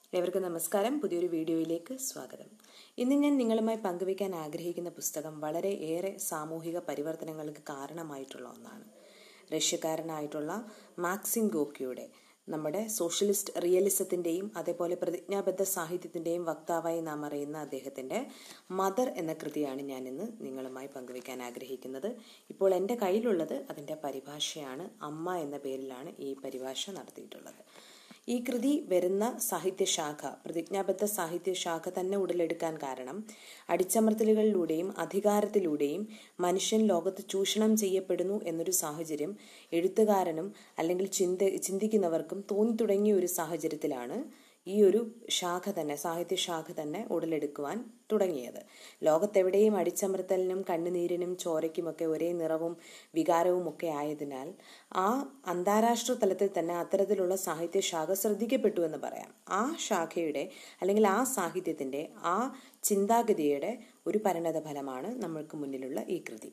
ഏവർക്കും നമസ്കാരം പുതിയൊരു വീഡിയോയിലേക്ക് സ്വാഗതം ഇന്ന് ഞാൻ നിങ്ങളുമായി പങ്കുവയ്ക്കാൻ ആഗ്രഹിക്കുന്ന പുസ്തകം വളരെ ഏറെ സാമൂഹിക പരിവർത്തനങ്ങൾക്ക് കാരണമായിട്ടുള്ള ഒന്നാണ് റഷ്യക്കാരനായിട്ടുള്ള മാക്സിം ഗോക്കിയുടെ നമ്മുടെ സോഷ്യലിസ്റ്റ് റിയലിസത്തിൻ്റെയും അതേപോലെ പ്രതിജ്ഞാബദ്ധ സാഹിത്യത്തിൻ്റെയും വക്താവായി നാം അറിയുന്ന അദ്ദേഹത്തിൻ്റെ മദർ എന്ന കൃതിയാണ് ഞാൻ ഇന്ന് നിങ്ങളുമായി പങ്കുവയ്ക്കാൻ ആഗ്രഹിക്കുന്നത് ഇപ്പോൾ എൻ്റെ കയ്യിലുള്ളത് അതിൻ്റെ പരിഭാഷയാണ് അമ്മ എന്ന പേരിലാണ് ഈ പരിഭാഷ നടത്തിയിട്ടുള്ളത് ഈ കൃതി വരുന്ന സാഹിത്യശാഖ പ്രതിജ്ഞാബദ്ധ സാഹിത്യശാഖ തന്നെ ഉടലെടുക്കാൻ കാരണം അടിച്ചമർത്തലുകളിലൂടെയും അധികാരത്തിലൂടെയും മനുഷ്യൻ ലോകത്ത് ചൂഷണം ചെയ്യപ്പെടുന്നു എന്നൊരു സാഹചര്യം എഴുത്തുകാരനും അല്ലെങ്കിൽ ചിന്ത ചിന്തിക്കുന്നവർക്കും തോന്നി തുടങ്ങിയ ഒരു സാഹചര്യത്തിലാണ് ഈ ഒരു ശാഖ തന്നെ സാഹിത്യശാഖ തന്നെ ഉടലെടുക്കുവാൻ തുടങ്ങിയത് ലോകത്തെവിടെയും അടിച്ചമർത്തലിനും കണ്ണുനീരിനും ചോരയ്ക്കുമൊക്കെ ഒരേ നിറവും വികാരവും ഒക്കെ ആയതിനാൽ ആ അന്താരാഷ്ട്ര തലത്തിൽ തന്നെ അത്തരത്തിലുള്ള സാഹിത്യശാഖ ശ്രദ്ധിക്കപ്പെട്ടു എന്ന് പറയാം ആ ശാഖയുടെ അല്ലെങ്കിൽ ആ സാഹിത്യത്തിന്റെ ആ ചിന്താഗതിയുടെ ഒരു പരിണത ഫലമാണ് നമ്മൾക്ക് മുന്നിലുള്ള ഈ കൃതി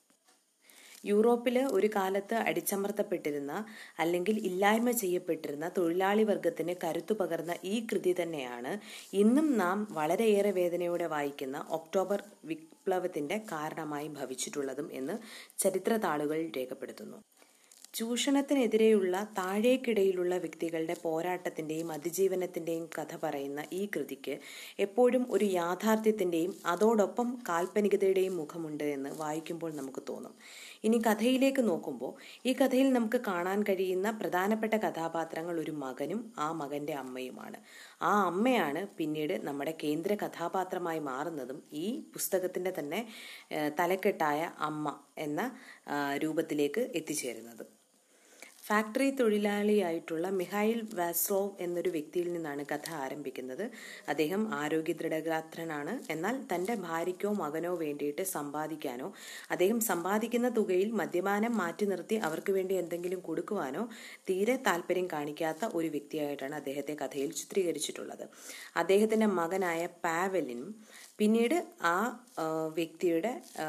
യൂറോപ്പിൽ ഒരു കാലത്ത് അടിച്ചമർത്തപ്പെട്ടിരുന്ന അല്ലെങ്കിൽ ഇല്ലായ്മ ചെയ്യപ്പെട്ടിരുന്ന തൊഴിലാളി വർഗത്തിന് കരുത്തു പകർന്ന ഈ കൃതി തന്നെയാണ് ഇന്നും നാം വളരെയേറെ വേദനയോടെ വായിക്കുന്ന ഒക്ടോബർ വിപ്ലവത്തിന്റെ കാരണമായി ഭവിച്ചിട്ടുള്ളതും എന്ന് ചരിത്ര താളുകൾ രേഖപ്പെടുത്തുന്നു ചൂഷണത്തിനെതിരെയുള്ള താഴേക്കിടയിലുള്ള വ്യക്തികളുടെ പോരാട്ടത്തിന്റെയും അതിജീവനത്തിന്റെയും കഥ പറയുന്ന ഈ കൃതിക്ക് എപ്പോഴും ഒരു യാഥാർത്ഥ്യത്തിന്റെയും അതോടൊപ്പം കാൽപ്പനികതയുടെയും മുഖമുണ്ട് എന്ന് വായിക്കുമ്പോൾ നമുക്ക് തോന്നും ഇനി കഥയിലേക്ക് നോക്കുമ്പോൾ ഈ കഥയിൽ നമുക്ക് കാണാൻ കഴിയുന്ന പ്രധാനപ്പെട്ട കഥാപാത്രങ്ങൾ ഒരു മകനും ആ മകന്റെ അമ്മയുമാണ് ആ അമ്മയാണ് പിന്നീട് നമ്മുടെ കേന്ദ്ര കഥാപാത്രമായി മാറുന്നതും ഈ പുസ്തകത്തിന്റെ തന്നെ തലക്കെട്ടായ അമ്മ എന്ന രൂപത്തിലേക്ക് എത്തിച്ചേരുന്നത് ഫാക്ടറി തൊഴിലാളിയായിട്ടുള്ള മിഹൈൽ വാസ്ലോവ് എന്നൊരു വ്യക്തിയിൽ നിന്നാണ് കഥ ആരംഭിക്കുന്നത് അദ്ദേഹം ആരോഗ്യ ദൃഢഗാത്രനാണ് എന്നാൽ തന്റെ ഭാര്യയ്ക്കോ മകനോ വേണ്ടിയിട്ട് സമ്പാദിക്കാനോ അദ്ദേഹം സമ്പാദിക്കുന്ന തുകയിൽ മദ്യപാനം മാറ്റി നിർത്തി അവർക്ക് വേണ്ടി എന്തെങ്കിലും കൊടുക്കുവാനോ തീരെ താല്പര്യം കാണിക്കാത്ത ഒരു വ്യക്തിയായിട്ടാണ് അദ്ദേഹത്തെ കഥയിൽ ചിത്രീകരിച്ചിട്ടുള്ളത് അദ്ദേഹത്തിന്റെ മകനായ പാവലിനും പിന്നീട് ആ വ്യക്തിയുടെ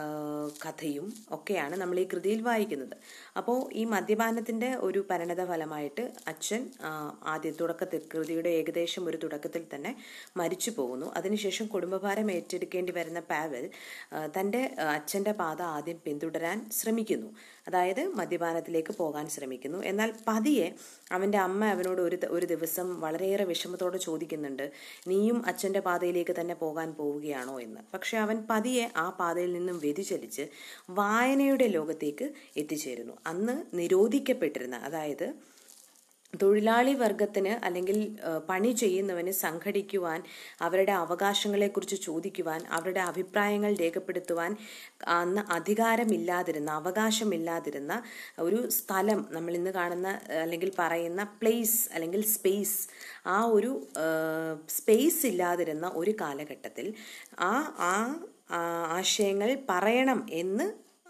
കഥയും ഒക്കെയാണ് നമ്മൾ ഈ കൃതിയിൽ വായിക്കുന്നത് അപ്പോൾ ഈ മദ്യപാനത്തിന്റെ ഒരു പരിണത ഫലമായിട്ട് അച്ഛൻ ആദ്യ തുടക്കത്തിൽ കൃതിയുടെ ഏകദേശം ഒരു തുടക്കത്തിൽ തന്നെ മരിച്ചു പോകുന്നു അതിനുശേഷം കുടുംബഭാരം ഏറ്റെടുക്കേണ്ടി വരുന്ന പാവൽ തന്റെ അച്ഛന്റെ പാത ആദ്യം പിന്തുടരാൻ ശ്രമിക്കുന്നു അതായത് മദ്യപാനത്തിലേക്ക് പോകാൻ ശ്രമിക്കുന്നു എന്നാൽ പതിയെ അവന്റെ അമ്മ അവനോട് ഒരു ഒരു ദിവസം വളരെയേറെ വിഷമത്തോടെ ചോദിക്കുന്നുണ്ട് നീയും അച്ഛന്റെ പാതയിലേക്ക് തന്നെ പോകാൻ പോവുകയാണോ എന്ന് പക്ഷെ അവൻ പതിയെ ആ പാതയിൽ നിന്നും വ്യതിചലിച്ച് വായനയുടെ ലോകത്തേക്ക് എത്തിച്ചേരുന്നു അന്ന് നിരോധിക്കപ്പെട്ടിരുന്ന അതായത് തൊഴിലാളി വർഗത്തിന് അല്ലെങ്കിൽ പണി ചെയ്യുന്നവന് സംഘടിക്കുവാൻ അവരുടെ അവകാശങ്ങളെക്കുറിച്ച് ചോദിക്കുവാൻ അവരുടെ അഭിപ്രായങ്ങൾ രേഖപ്പെടുത്തുവാൻ അന്ന് അധികാരമില്ലാതിരുന്ന അവകാശമില്ലാതിരുന്ന ഒരു സ്ഥലം നമ്മൾ ഇന്ന് കാണുന്ന അല്ലെങ്കിൽ പറയുന്ന പ്ലേസ് അല്ലെങ്കിൽ സ്പേസ് ആ ഒരു സ്പേസ് ഇല്ലാതിരുന്ന ഒരു കാലഘട്ടത്തിൽ ആ ആ ആശയങ്ങൾ പറയണം എന്ന്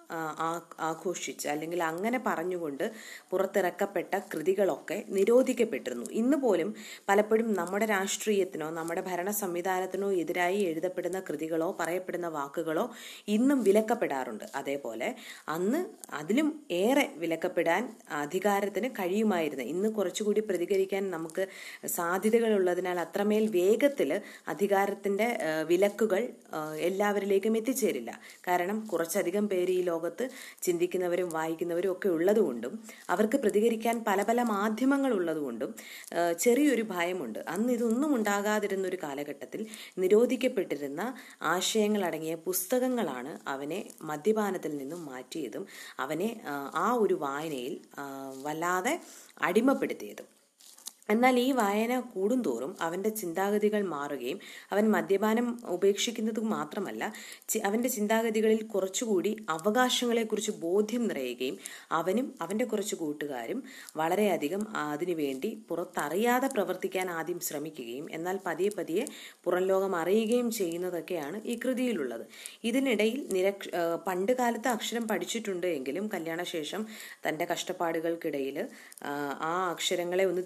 ആഘോഷിച്ച് അല്ലെങ്കിൽ അങ്ങനെ പറഞ്ഞുകൊണ്ട് പുറത്തിറക്കപ്പെട്ട കൃതികളൊക്കെ നിരോധിക്കപ്പെട്ടിരുന്നു ഇന്ന് പോലും പലപ്പോഴും നമ്മുടെ രാഷ്ട്രീയത്തിനോ നമ്മുടെ ഭരണ സംവിധാനത്തിനോ എതിരായി എഴുതപ്പെടുന്ന കൃതികളോ പറയപ്പെടുന്ന വാക്കുകളോ ഇന്നും വിലക്കപ്പെടാറുണ്ട് അതേപോലെ അന്ന് അതിലും ഏറെ വിലക്കപ്പെടാൻ അധികാരത്തിന് കഴിയുമായിരുന്നു ഇന്ന് കുറച്ചുകൂടി പ്രതികരിക്കാൻ നമുക്ക് സാധ്യതകളുള്ളതിനാൽ അത്രമേൽ വേഗത്തിൽ അധികാരത്തിന്റെ വിലക്കുകൾ എല്ലാവരിലേക്കും എത്തിച്ചേരില്ല കാരണം കുറച്ചധികം പേര് ഈ ലോകത്ത് ചിന്തിക്കുന്നവരും വായിക്കുന്നവരും ഒക്കെ ഉള്ളതുകൊണ്ടും അവർക്ക് പ്രതികരിക്കാൻ പല പല മാധ്യമങ്ങൾ ഉള്ളതുകൊണ്ടും ചെറിയൊരു ഭയമുണ്ട് അന്ന് ഇതൊന്നും ഉണ്ടാകാതിരുന്ന ഒരു കാലഘട്ടത്തിൽ നിരോധിക്കപ്പെട്ടിരുന്ന ആശയങ്ങൾ അടങ്ങിയ പുസ്തകങ്ങളാണ് അവനെ മദ്യപാനത്തിൽ നിന്നും മാറ്റിയതും അവനെ ആ ഒരു വായനയിൽ വല്ലാതെ അടിമപ്പെടുത്തിയതും എന്നാൽ ഈ വായന കൂടുന്തോറും അവന്റെ ചിന്താഗതികൾ മാറുകയും അവൻ മദ്യപാനം ഉപേക്ഷിക്കുന്നത് മാത്രമല്ല അവന്റെ ചിന്താഗതികളിൽ കുറച്ചുകൂടി അവകാശങ്ങളെക്കുറിച്ച് ബോധ്യം നിറയുകയും അവനും അവന്റെ കുറച്ച് കൂട്ടുകാരും വളരെയധികം അതിനുവേണ്ടി പുറത്തറിയാതെ പ്രവർത്തിക്കാൻ ആദ്യം ശ്രമിക്കുകയും എന്നാൽ പതിയെ പതിയെ പുറം ലോകം അറിയുകയും ചെയ്യുന്നതൊക്കെയാണ് ഈ കൃതിയിലുള്ളത് ഇതിനിടയിൽ നിരക്ഷ പണ്ട് കാലത്ത് അക്ഷരം പഠിച്ചിട്ടുണ്ട് എങ്കിലും കല്യാണശേഷം തന്റെ കഷ്ടപ്പാടുകൾക്കിടയിൽ ആ അക്ഷരങ്ങളെ ഒന്ന് തിരിഞ്ഞു നോക്കാൻ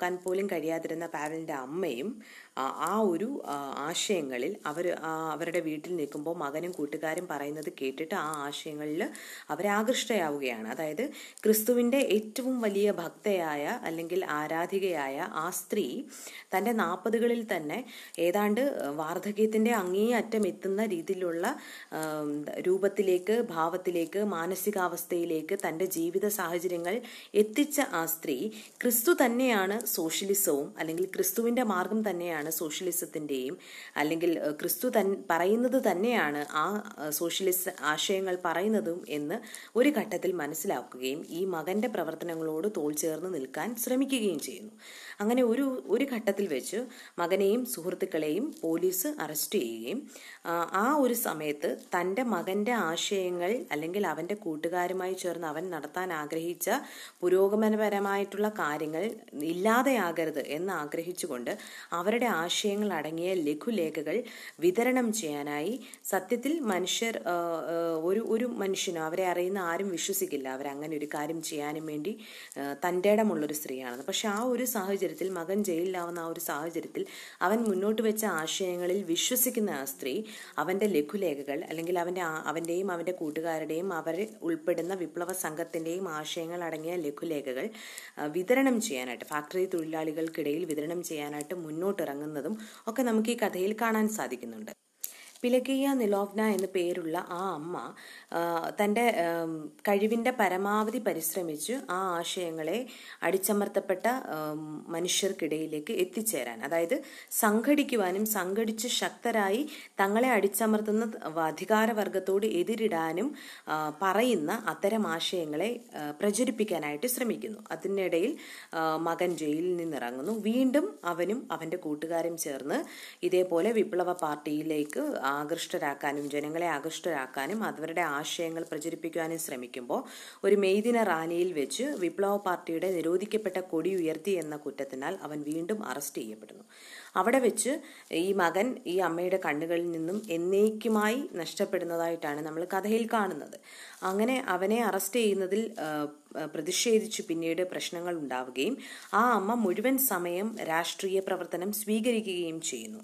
നോക്കാൻ പോലും കഴിയാതിരുന്ന പാവലിൻ്റെ അമ്മയും ആ, ആ ഒരു ആ, ആശയങ്ങളിൽ അവർ അവരുടെ വീട്ടിൽ നിൽക്കുമ്പോൾ മകനും കൂട്ടുകാരും പറയുന്നത് കേട്ടിട്ട് ആ ആശയങ്ങളിൽ അവരെ ആകൃഷ്ടയാവുകയാണ് അതായത് ക്രിസ്തുവിൻ്റെ ഏറ്റവും വലിയ ഭക്തയായ അല്ലെങ്കിൽ ആരാധികയായ ആ സ്ത്രീ തൻ്റെ നാൽപ്പതുകളിൽ തന്നെ ഏതാണ്ട് വാർദ്ധക്യത്തിൻ്റെ അങ്ങേ അറ്റം എത്തുന്ന രീതിയിലുള്ള ആം, രൂപത്തിലേക്ക് ഭാവത്തിലേക്ക് മാനസികാവസ്ഥയിലേക്ക് തൻ്റെ ജീവിത സാഹചര്യങ്ങൾ എത്തിച്ച ആ സ്ത്രീ ക്രിസ്തു തന്നെയാണ് സോഷ്യലിസവും അല്ലെങ്കിൽ ക്രിസ്തുവിൻ്റെ മാർഗം തന്നെയാണ് സോഷ്യലിസത്തിൻ്റെയും അല്ലെങ്കിൽ ഏഹ്, ക്രിസ്തു തൻ പറയുന്നത് തന്നെയാണ് ആ ഏഹ്, സോഷ്യലിസ്റ്റ് ആശയങ്ങൾ പറയുന്നതും എന്ന് ഒരു ഘട്ടത്തിൽ മനസ്സിലാക്കുകയും ഈ മകന്റെ പ്രവർത്തനങ്ങളോട് തോൾ ചേർന്ന് നിൽക്കാൻ ശ്രമിക്കുകയും ചെയ്യുന്നു അങ്ങനെ ഒരു ഒരു ഘട്ടത്തിൽ വെച്ച് മകനെയും സുഹൃത്തുക്കളെയും പോലീസ് അറസ്റ്റ് ചെയ്യുകയും ആ, ആ ഒരു സമയത്ത് തൻ്റെ മകന്റെ ആശയങ്ങൾ അല്ലെങ്കിൽ അവൻ്റെ കൂട്ടുകാരുമായി ചേർന്ന് അവൻ നടത്താൻ ആഗ്രഹിച്ച പുരോഗമനപരമായിട്ടുള്ള കാര്യങ്ങൾ ഇല്ലാതെയാകരുത് എന്ന് ആഗ്രഹിച്ചുകൊണ്ട് അവരുടെ ആശയങ്ങൾ അടങ്ങിയ ലഘുലേഖകൾ വിതരണം ചെയ്യാനായി സത്യത്തിൽ മനുഷ്യർ ആ, ആ, ഒരു ഒരു മനുഷ്യനോ അവരെ അറിയുന്ന ആരും വിശ്വസിക്കില്ല അവരങ്ങനെ ഒരു കാര്യം ചെയ്യാനും വേണ്ടി ആ, തൻ്റെ ഇടമുള്ളൊരു സ്ത്രീയാണെന്ന് പക്ഷെ ആ ഒരു സാഹചര്യത്തിൽ മകൻ ജയിലിലാവുന്ന ആ ഒരു സാഹചര്യത്തിൽ അവൻ മുന്നോട്ട് വെച്ച ആശയങ്ങളിൽ വിശ്വസിക്കുന്ന ആ സ്ത്രീ അവൻ്റെ ലഘുലേഖകൾ അല്ലെങ്കിൽ അവൻ്റെ ആ- അവൻ്റെയും അവൻ്റെ കൂട്ടുകാരുടെയും അവരെ ഉൾപ്പെടുന്ന വിപ്ലവ സംഘത്തിൻ്റെയും ആശയങ്ങൾ അടങ്ങിയ ലഘുലേഖകൾ ആ, വിതരണം ചെയ്യാനായിട്ട് ഫാക്ടറി തൊഴിലാളികൾക്കിടയിൽ വിതരണം ചെയ്യാനായിട്ട് മുന്നോട്ടിറങ്ങുന്നതും ഒക്കെ നമുക്ക് ഈ കഥയിൽ കാണാൻ സാധിക്കുന്നുണ്ട് പിലക്കിയ നിലോവ്ന എന്ന് പേരുള്ള ആ അമ്മ ആ, തൻ്റെ ആം, കഴിവിൻ്റെ പരമാവധി പരിശ്രമിച്ച് ആ ആശയങ്ങളെ അടിച്ചമർത്തപ്പെട്ട ആം, മനുഷ്യർക്കിടയിലേക്ക് എത്തിച്ചേരാൻ അതായത് സംഘടിക്കുവാനും സംഘടിച്ച് ശക്തരായി തങ്ങളെ അടിച്ചമർത്തുന്ന അധികാരവർഗത്തോട് എതിരിടാനും ആ, പറയുന്ന അത്തരം ആശയങ്ങളെ ആ, പ്രചരിപ്പിക്കാനായിട്ട് ശ്രമിക്കുന്നു അതിനിടയിൽ ആ, മകൻ ജയിലിൽ നിന്നിറങ്ങുന്നു വീണ്ടും അവനും അവൻ്റെ കൂട്ടുകാരും ചേർന്ന് ഇതേപോലെ വിപ്ലവ പാർട്ടിയിലേക്ക് ആകൃഷ്ടരാക്കാനും ജനങ്ങളെ ആകൃഷ്ടരാക്കാനും അവരുടെ ആശയങ്ങൾ പ്രചരിപ്പിക്കാനും ശ്രമിക്കുമ്പോൾ ഒരു മെയ്ദിന റാലിയിൽ വെച്ച് വിപ്ലവ പാർട്ടിയുടെ നിരോധിക്കപ്പെട്ട കൊടി ഉയർത്തി എന്ന കുറ്റത്തിനാൽ അവൻ വീണ്ടും അറസ്റ്റ് ചെയ്യപ്പെടുന്നു അവിടെ വെച്ച് ഈ മകൻ ഈ അമ്മയുടെ കണ്ണുകളിൽ നിന്നും എന്നേക്കുമായി നഷ്ടപ്പെടുന്നതായിട്ടാണ് നമ്മൾ കഥയിൽ കാണുന്നത് അങ്ങനെ അവനെ അറസ്റ്റ് ചെയ്യുന്നതിൽ ആ, ആ, പ്രതിഷേധിച്ച് പിന്നീട് പ്രശ്നങ്ങൾ ഉണ്ടാവുകയും ആ അമ്മ മുഴുവൻ സമയം രാഷ്ട്രീയ പ്രവർത്തനം സ്വീകരിക്കുകയും ചെയ്യുന്നു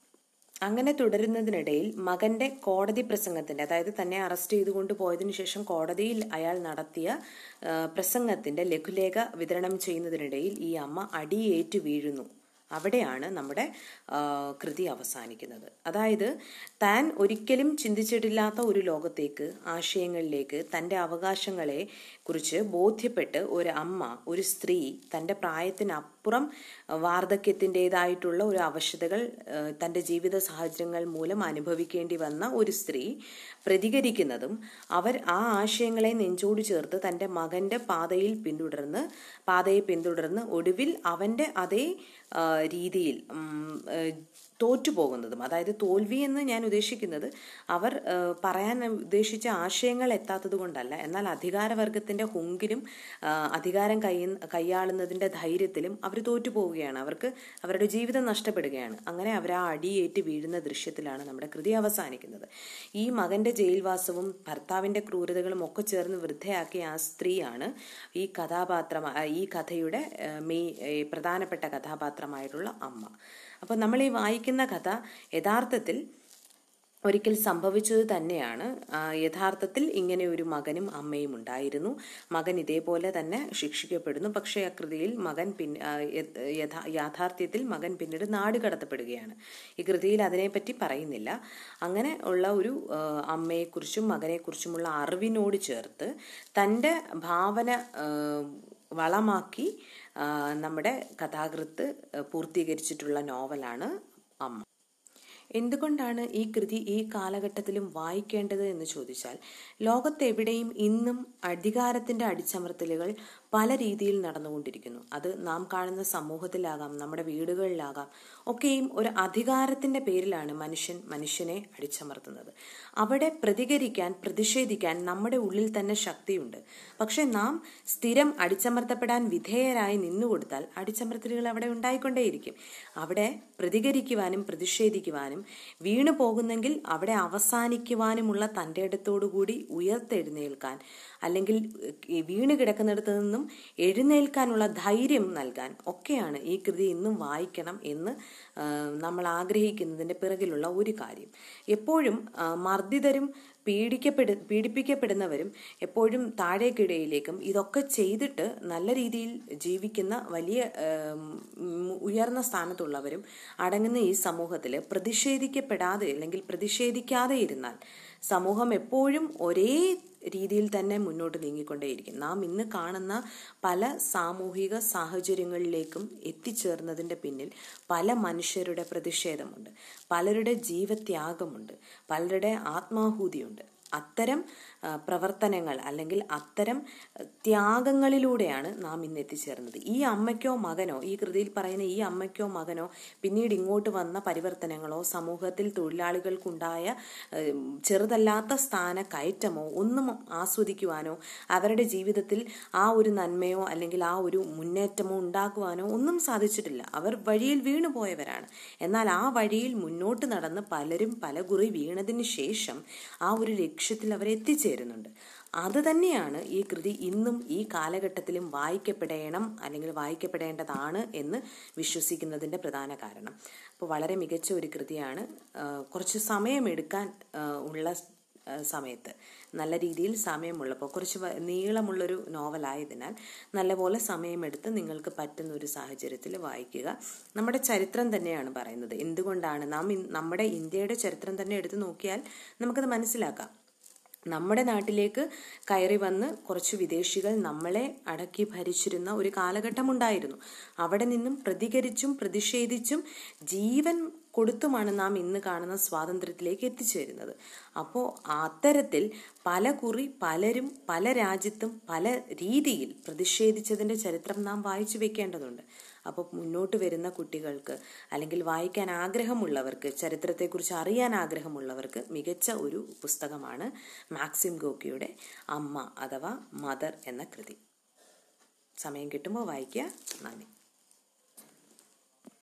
അങ്ങനെ തുടരുന്നതിനിടയിൽ മകന്റെ കോടതി പ്രസംഗത്തിന്റെ അതായത് തന്നെ അറസ്റ്റ് ചെയ്തുകൊണ്ട് പോയതിനു ശേഷം കോടതിയിൽ അയാൾ നടത്തിയ ആ, പ്രസംഗത്തിന്റെ ലഘുലേഖ വിതരണം ചെയ്യുന്നതിനിടയിൽ ഈ അമ്മ അടിയേറ്റു വീഴുന്നു അവിടെയാണ് നമ്മുടെ ആ, കൃതി അവസാനിക്കുന്നത് അതായത് താൻ ഒരിക്കലും ചിന്തിച്ചിട്ടില്ലാത്ത ഒരു ലോകത്തേക്ക് ആശയങ്ങളിലേക്ക് തൻ്റെ അവകാശങ്ങളെ കുറിച്ച് ബോധ്യപ്പെട്ട് ഒരു അമ്മ ഒരു സ്ത്രീ തൻ്റെ പ്രായത്തിനപ്പുറം വാർദ്ധക്യത്തിൻ്റെതായിട്ടുള്ള ഒരു അവശതകൾ ആ, തൻ്റെ ജീവിത സാഹചര്യങ്ങൾ മൂലം അനുഭവിക്കേണ്ടി വന്ന ഒരു സ്ത്രീ പ്രതികരിക്കുന്നതും അവർ ആ ആശയങ്ങളെ നെഞ്ചോട് ചേർത്ത് തൻ്റെ മകൻ്റെ പാതയിൽ പിന്തുടർന്ന് പാതയെ പിന്തുടർന്ന് ഒടുവിൽ അവൻ്റെ അതേ ആ, രീതിയിൽ ഉം, ഏ, തോറ്റുപോകുന്നതും അതായത് തോൽവി എന്ന് ഞാൻ ഉദ്ദേശിക്കുന്നത് അവർ ആ, പറയാൻ ഉദ്ദേശിച്ച ആശയങ്ങൾ എത്താത്തത് കൊണ്ടല്ല എന്നാൽ അധികാരവർഗത്തിന്റെ ഹുങ്കിലും ആ, അധികാരം കൈ കൈയാളുന്നതിന്റെ ധൈര്യത്തിലും അവർ തോറ്റുപോവുകയാണ് അവർക്ക് അവരുടെ ജീവിതം നഷ്ടപ്പെടുകയാണ് അങ്ങനെ അവർ ആ അടിയേറ്റ് വീഴുന്ന ദൃശ്യത്തിലാണ് നമ്മുടെ കൃതി അവസാനിക്കുന്നത് ഈ മകന്റെ ജയിൽവാസവും ഭർത്താവിന്റെ ക്രൂരതകളും ഒക്കെ ചേർന്ന് വൃദ്ധയാക്കിയ ആ സ്ത്രീയാണ് ഈ കഥാപാത്രം ആ, ഈ കഥയുടെ ആ, മെയ് ഏ, പ്രധാനപ്പെട്ട കഥാപാത്രമായിട്ടുള്ള അമ്മ അപ്പോൾ നമ്മൾ ഈ വായിക്കുന്ന കഥ യഥാർത്ഥത്തിൽ ഒരിക്കൽ സംഭവിച്ചത് തന്നെയാണ് ആ, യഥാർത്ഥത്തിൽ ഇങ്ങനെ ഒരു മകനും അമ്മയും ഉണ്ടായിരുന്നു മകൻ ഇതേപോലെ തന്നെ ശിക്ഷിക്കപ്പെടുന്നു പക്ഷേ ആ കൃതിയിൽ മകൻ പിൻ ആ, യഥ- യഥാ- യാഥാർത്ഥ്യത്തിൽ മകൻ പിന്നീട് നാട് കടത്തപ്പെടുകയാണ് ഈ കൃതിയിൽ അതിനെപ്പറ്റി പറയുന്നില്ല അങ്ങനെ ഉള്ള ഒരു ആ, അമ്മയെക്കുറിച്ചും മകനെക്കുറിച്ചുമുള്ള അറിവിനോട് ചേർത്ത് തൻ്റെ ഭാവന ആ, വളമാക്കി ആ, നമ്മുടെ കഥാകൃത്ത് പൂർത്തീകരിച്ചിട്ടുള്ള നോവലാണ് അമ്മ എന്തുകൊണ്ടാണ് ഈ കൃതി ഈ കാലഘട്ടത്തിലും വായിക്കേണ്ടത് എന്ന് ചോദിച്ചാൽ ലോകത്തെവിടെയും ഇന്നും അധികാരത്തിന്റെ അടിച്ചമർത്തലുകൾ പല രീതിയിൽ നടന്നുകൊണ്ടിരിക്കുന്നു അത് നാം കാണുന്ന സമൂഹത്തിലാകാം നമ്മുടെ വീടുകളിലാകാം ഒക്കെയും ഒരു അധികാരത്തിന്റെ പേരിലാണ് മനുഷ്യൻ മനുഷ്യനെ അടിച്ചമർത്തുന്നത് അവിടെ പ്രതികരിക്കാൻ പ്രതിഷേധിക്കാൻ നമ്മുടെ ഉള്ളിൽ തന്നെ ശക്തിയുണ്ട് പക്ഷെ നാം സ്ഥിരം അടിച്ചമർത്തപ്പെടാൻ വിധേയരായി നിന്നുകൊടുത്താൽ അടിച്ചമർത്തലുകൾ അവിടെ ഉണ്ടായിക്കൊണ്ടേയിരിക്കും അവിടെ പ്രതികരിക്കുവാനും പ്രതിഷേധിക്കുവാനും വീണു പോകുന്നെങ്കിൽ അവിടെ അവസാനിക്കുവാനുമുള്ള തൻ്റെ ഇടത്തോടുകൂടി ഉയർത്തെഴുന്നേൽക്കാൻ അല്ലെങ്കിൽ ഈ വീണ് കിടക്കുന്നിടത്ത് നിന്നും നിന്നും എഴുന്നേൽക്കാനുള്ള ധൈര്യം നൽകാൻ ഒക്കെയാണ് ഈ കൃതി ഇന്നും വായിക്കണം എന്ന് ആ, നമ്മൾ ആഗ്രഹിക്കുന്നതിൻ്റെ പിറകിലുള്ള ഒരു കാര്യം എപ്പോഴും ആ, മർദ്ദിതരും പീഡിക്കപ്പെടു പീഡിപ്പിക്കപ്പെടുന്നവരും എപ്പോഴും താഴേക്കിടയിലേക്കും ഇതൊക്കെ ചെയ്തിട്ട് നല്ല രീതിയിൽ ജീവിക്കുന്ന വലിയ ഉം, ഉയർന്ന സ്ഥാനത്തുള്ളവരും അടങ്ങുന്ന ഈ സമൂഹത്തിൽ പ്രതിഷേധിക്കപ്പെടാതെ അല്ലെങ്കിൽ പ്രതിഷേധിക്കാതെ ഇരുന്നാൽ സമൂഹം എപ്പോഴും ഒരേ രീതിയിൽ തന്നെ മുന്നോട്ട് നീങ്ങിക്കൊണ്ടേയിരിക്കും നാം ഇന്ന് കാണുന്ന പല സാമൂഹിക സാഹചര്യങ്ങളിലേക്കും എത്തിച്ചേർന്നതിൻ്റെ പിന്നിൽ പല മനുഷ്യരുടെ പ്രതിഷേധമുണ്ട് പലരുടെ ജീവത്യാഗമുണ്ട് പലരുടെ ആത്മാഹൂതിയുണ്ട് അത്തരം ആ, പ്രവർത്തനങ്ങൾ അല്ലെങ്കിൽ അത്തരം ത്യാഗങ്ങളിലൂടെയാണ് നാം ഇന്ന് എത്തിച്ചേർന്നത് ഈ അമ്മയ്ക്കോ മകനോ ഈ കൃതിയിൽ പറയുന്ന ഈ അമ്മയ്ക്കോ മകനോ പിന്നീട് ഇങ്ങോട്ട് വന്ന പരിവർത്തനങ്ങളോ സമൂഹത്തിൽ തൊഴിലാളികൾക്കുണ്ടായ ഏഹ്, ചെറുതല്ലാത്ത സ്ഥാന കയറ്റമോ ഒന്നും ആസ്വദിക്കുവാനോ അവരുടെ ജീവിതത്തിൽ ആ ഒരു നന്മയോ അല്ലെങ്കിൽ ആ ഒരു മുന്നേറ്റമോ ഉണ്ടാക്കുവാനോ ഒന്നും സാധിച്ചിട്ടില്ല അവർ വഴിയിൽ വീണു പോയവരാണ് എന്നാൽ ആ വഴിയിൽ മുന്നോട്ട് നടന്ന് പലരും പല കുറി വീണതിന് ശേഷം ആ ഒരു ലക്ഷ്യത്തിൽ അവർ എത്തിച്ചേരുന്നുണ്ട് അത് തന്നെയാണ് ഈ കൃതി ഇന്നും ഈ കാലഘട്ടത്തിലും വായിക്കപ്പെടണം അല്ലെങ്കിൽ വായിക്കപ്പെടേണ്ടതാണ് എന്ന് വിശ്വസിക്കുന്നതിൻ്റെ പ്രധാന കാരണം അപ്പോൾ വളരെ മികച്ച ഒരു കൃതിയാണ് ആ, കുറച്ച് സമയമെടുക്കാൻ ആ, ഉള്ള ആ, സമയത്ത് നല്ല രീതിയിൽ സമയമുള്ളപ്പോൾ കുറച്ച് വ- നീളമുള്ളൊരു നോവലായതിനാൽ നല്ലപോലെ സമയമെടുത്ത് നിങ്ങൾക്ക് പറ്റുന്ന ഒരു സാഹചര്യത്തിൽ വായിക്കുക നമ്മുടെ ചരിത്രം തന്നെയാണ് പറയുന്നത് എന്തുകൊണ്ടാണ് നാം ഇൻ- നമ്മുടെ ഇന്ത്യയുടെ ചരിത്രം തന്നെ എടുത്തു നോക്കിയാൽ നമുക്കത് മനസ്സിലാക്കാം നമ്മുടെ നാട്ടിലേക്ക് കയറി വന്ന് കുറച്ച് വിദേശികൾ നമ്മളെ അടക്കി ഭരിച്ചിരുന്ന ഒരു കാലഘട്ടമുണ്ടായിരുന്നു അവിടെ നിന്നും പ്രതികരിച്ചും പ്രതിഷേധിച്ചും ജീവൻ കൊടുത്തുമാണ് നാം ഇന്ന് കാണുന്ന സ്വാതന്ത്ര്യത്തിലേക്ക് എത്തിച്ചേരുന്നത് അപ്പോൾ അത്തരത്തിൽ പല കുറി പലരും പല രാജ്യത്തും പല രീതിയിൽ പ്രതിഷേധിച്ചതിൻ്റെ ചരിത്രം നാം വായിച്ചു വെക്കേണ്ടതുണ്ട് അപ്പോൾ മുന്നോട്ട് വരുന്ന കുട്ടികൾക്ക് അല്ലെങ്കിൽ വായിക്കാൻ ആഗ്രഹമുള്ളവർക്ക് ചരിത്രത്തെക്കുറിച്ച് അറിയാൻ ആഗ്രഹമുള്ളവർക്ക് മികച്ച ഒരു പുസ്തകമാണ് മാക്സിം ഗോക്കിയുടെ അമ്മ അഥവാ മദർ എന്ന കൃതി സമയം കിട്ടുമ്പോൾ വായിക്കുക നന്ദി